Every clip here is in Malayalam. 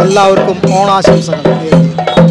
എല്ലാവർക്കും ഓണാശംസകൾ നേരുന്നു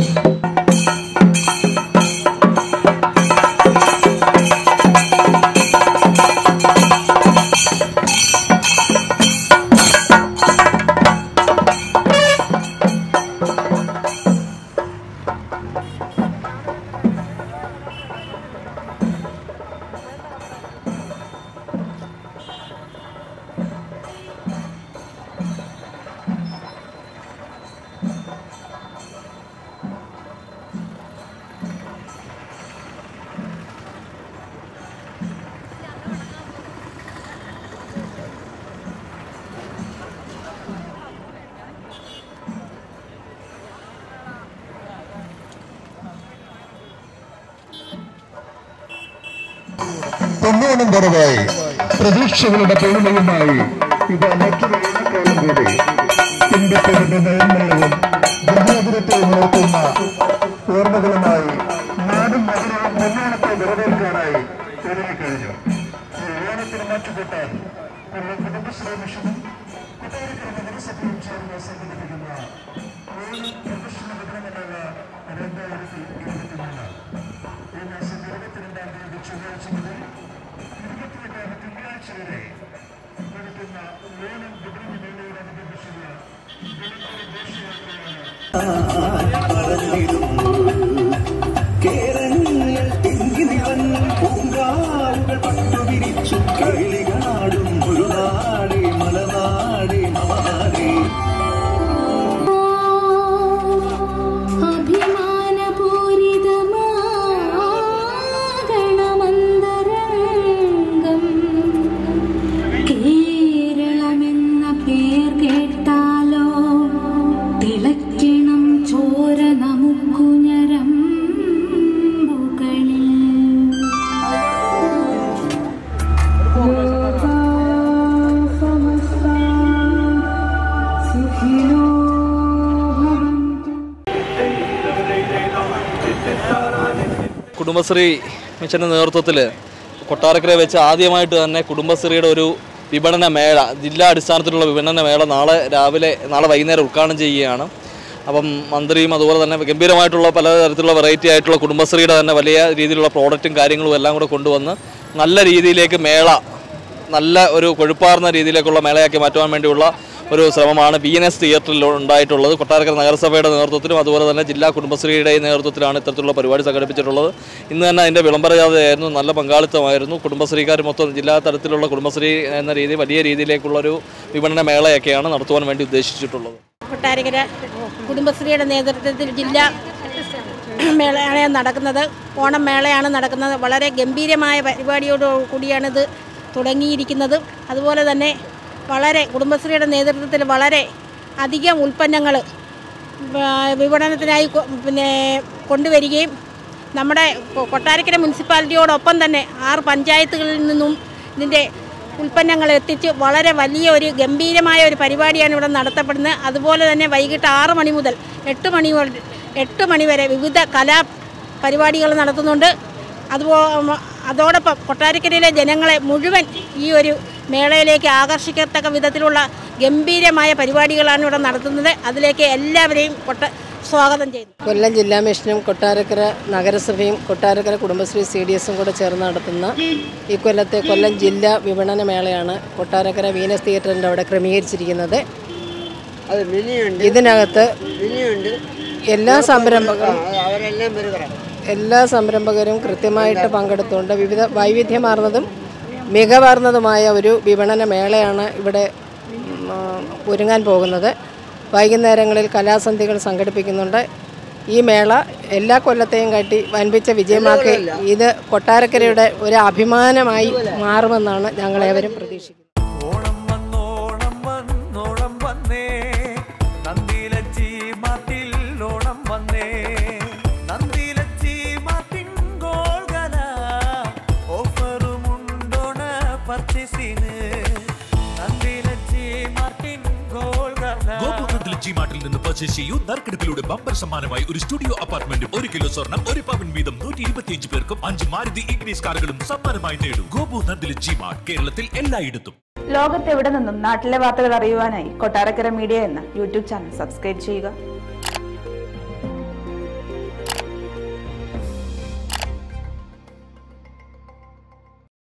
പൊന്നോണം വരവായി പ്രതീക്ഷകളുടെ പൂർണ്ണയുമായി ഇത് മറ്റൊരു ഓണക്കാലം കൂടി ചിന്തിച്ചതിന്റെ നയങ്ങളിലും ഗൃഹാതുരത്തെ ഉണർത്തുന്ന ഓർമ്മകളുമായി നാടും നഗരവും പൊന്നോണത്തെ വരവേൽക്കാനായി ഒരുങ്ങിക്കഴിഞ്ഞു ഈ ഓണത്തിന് മാറ്റുകൂട്ടാൻ കൊല്ലം കുടുംബശ്രീ മിഷനും കൊട്ടാരക്കര നഗരസഭയും ചേർന്ന് സംഘടിപ്പിക്കുന്ന ഓണം പ്രദർശന വിതരണമേള രണ്ടായിരത്തി ഇരുപത്തിമൂന്ന് ഈ മാസം ഇരുപത്തിരണ്ടാം തീയതി ചൊവ്വാഴ്ച മുതൽ ഇരുപത്തിയെട്ടാം തിങ്കളാഴ്ച വരെ നടക്കുന്ന ഓണം വിപണി മേളയോടനുബന്ധിച്ചുള്ള വെളുത്തൊരു ഘോഷയാത്രയാണ് കേരങ്ങൾ തിങ്ങിനിവൻ പൂങ്കാവുകൾ പട്ടുവിരിച്ചു കളികളാടും ഒരു നാടേ മലനാടേ നവനാടേ അഭിമാനപൂരിതമാകണമെന്തരംഗം കേരളമെന്ന പേർ കേട്ടാലോ തിളയ്ക്കണം ചോര നമുക്കു ഞരമ്പുകളിൽ സുഖിനോ ഭവന്തു കുടുംബശ്രീ മിഷന്റെ നേതൃത്വത്തിൽ കൊട്ടാരക്കര വെച്ച് ആദ്യമായിട്ട് തന്നെ കുടുംബശ്രീയുടെ ഒരു വിപണന മേള ജില്ലാ അടിസ്ഥാനത്തിലുള്ള വിപണന മേള നാളെ രാവിലെ നാളെ വൈകുന്നേരം ഉദ്ഘാടനം ചെയ്യുകയാണ് അപ്പം മന്ത്രിയും അതുപോലെ തന്നെ ഗംഭീരമായിട്ടുള്ള പലതരത്തിലുള്ള വെറൈറ്റി ആയിട്ടുള്ള കുടുംബശ്രീയുടെ തന്നെ വലിയ രീതിയിലുള്ള പ്രോഡക്റ്റും കാര്യങ്ങളും എല്ലാം കൂടെ കൊണ്ടുവന്ന് നല്ല രീതിയിലേക്ക് മേള നല്ല ഒരു കൊഴുപ്പാർന്ന രീതിയിലേക്കുള്ള മേളയാക്കി മാറ്റുവാൻ വേണ്ടിയുള്ള ഒരു ശ്രമമാണ് ബി എൻ എസ് തിയേറ്ററിൽ ഉണ്ടായിട്ടുള്ളത് കൊട്ടാരക്കര നഗരസഭയുടെ നേതൃത്വത്തിലും അതുപോലെ തന്നെ ജില്ലാ കുടുംബശ്രീയുടെ നേതൃത്വത്തിലാണ് ഇത്തരത്തിലുള്ള പരിപാടി സംഘടിപ്പിച്ചിട്ടുള്ളത് ഇന്ന് തന്നെ അതിൻ്റെ വിളംബര ജാഥയായിരുന്നു നല്ല പങ്കാളിത്തമായിരുന്നു കുടുംബശ്രീക്കാർ മൊത്തം ജില്ലാ തലത്തിലുള്ള കുടുംബശ്രീ എന്ന രീതി വലിയ രീതിയിലേക്കുള്ളൊരു വിപണന മേളയൊക്കെയാണ് നടത്തുവാൻ വേണ്ടി ഉദ്ദേശിച്ചിട്ടുള്ളത് കൊട്ടാരക്കര കുടുംബശ്രീയുടെ നേതൃത്വത്തിൽ ജില്ലാ മേളയാണ് നടക്കുന്നത് ഓണം മേളയാണ് നടക്കുന്നത് വളരെ ഗംഭീരമായ പരിപാടിയോട് കൂടിയാണിത് തുടങ്ങിയിരിക്കുന്നത് അതുപോലെ തന്നെ വളരെ കുടുംബശ്രീയുടെ നേതൃത്വത്തിൽ വളരെ അധികം ഉൽപ്പന്നങ്ങൾ വിപണനത്തിനായി കൊ- പിന്നെ കൊണ്ടുവരികയും നമ്മുടെ കൊ- കൊട്ടാരക്കര മുനിസിപ്പാലിറ്റിയോടൊപ്പം തന്നെ ആറ് പഞ്ചായത്തുകളിൽ നിന്നും ഇതിൻ്റെ ഉൽപ്പന്നങ്ങൾ എത്തിച്ച് വളരെ വലിയ ഒരു ഗംഭീരമായ ഒരു പരിപാടിയാണ് ഇവിടെ നടത്തപ്പെടുന്നത് അതുപോലെ തന്നെ വൈകിട്ട് ആറ് മണി മുതൽ എട്ട് മണി മുതൽ എട്ട് മണി വരെ വിവിധ കലാ പരിപാടികൾ നടത്തുന്നുണ്ട് അതുപോ അതോടൊപ്പം കൊട്ടാരക്കരയിലെ ജനങ്ങളെ മുഴുവൻ ഈ ഒരു മേളയിലേക്ക് ആകർഷിക്കത്തക്ക വിധത്തിലുള്ള ഗംഭീരമായ പരിപാടികളാണ് ഇവിടെ നടത്തുന്നത് അതിലേക്ക് എല്ലാവരെയും കൊട്ട സ്വാഗതം ചെയ്യുന്നു കൊല്ലം ജില്ലാ മിഷനും കൊട്ടാരക്കര നഗരസഭയും കൊട്ടാരക്കര കുടുംബശ്രീ സി ഡി എസും കൂടെ ചേർന്ന് നടത്തുന്ന ഈ കൊല്ലത്തെ കൊല്ലം ജില്ലാ വിപണന മേളയാണ് കൊട്ടാരക്കര വീനസ് തിയേറ്ററിൻ്റെ അവിടെ ക്രമീകരിച്ചിരിക്കുന്നത് ഇതിനകത്ത് എല്ലാ സംരംഭകരും എല്ലാ സംരംഭകരും കൃത്യമായിട്ട് പങ്കെടുത്തുകൊണ്ട് വിവിധ വൈവിധ്യമാർന്നതും മികവാർന്നതുമായ ഒരു വിപണന മേളയാണ് ഇവിടെ ഉം, ആ, ഒരുങ്ങാൻ പോകുന്നത് വൈകുന്നേരങ്ങളിൽ കലാസന്ധികൾ സംഘടിപ്പിക്കുന്നുണ്ട് ഈ മേള എല്ലാ കൊല്ലത്തെയും കാട്ടി വൻപിച്ച വിജയമാക്കി ഇത് കൊട്ടാരക്കരയുടെ ഒരു അഭിമാനമായി മാറുമെന്നാണ് ഞങ്ങളേവരും പ്രതീക്ഷിക്കുന്നത് ഓണം വന്നോണം വന്നോണം വന്നേ നന്ദിലച്ചി മാട്ടിൽ ഓണം വന്നേ നന്ദിലച്ചി മാട്ടിൻ ഗോൾഗല ഓഫറുമുണ്ടോണ പർച്ചേസിന് നന്ദിലച്ചി മാട്ടിൻ ഗോൾഗല ഗോപുരത്തിൽ ജി മാർട്ടിൽ നിന്ന് പർച്ചേസ് ചെയ്യൂ നറുക്കെടുപ്പിലൂടെ ബമ്പർ സമ്മാനമായി ഒരു സ്റ്റുഡിയോ അപ്പാർട്ട്മെന്റും ഒരു കിലോ സ്വർണം ഒരു പവൻ വീതം നൂറ്റി ഇരുപത്തിയഞ്ച് പേർക്കും അഞ്ച് മാരുതി ഇഗ്നീസ് കാറുകളും സമ്മാനമായി നേടും ഗോപു നന്ദിലെ ജി മാർട്ട് കേരളത്തിൽ എല്ലായിടത്തും ലോകത്തെവിടെ നിന്നും നാട്ടിലെ വാർത്തകൾ അറിയുവാനായി കൊട്ടാരക്കര മീഡിയ എന്ന യൂട്യൂബ് ചാനൽ സബ്സ്ക്രൈബ് ചെയ്യുക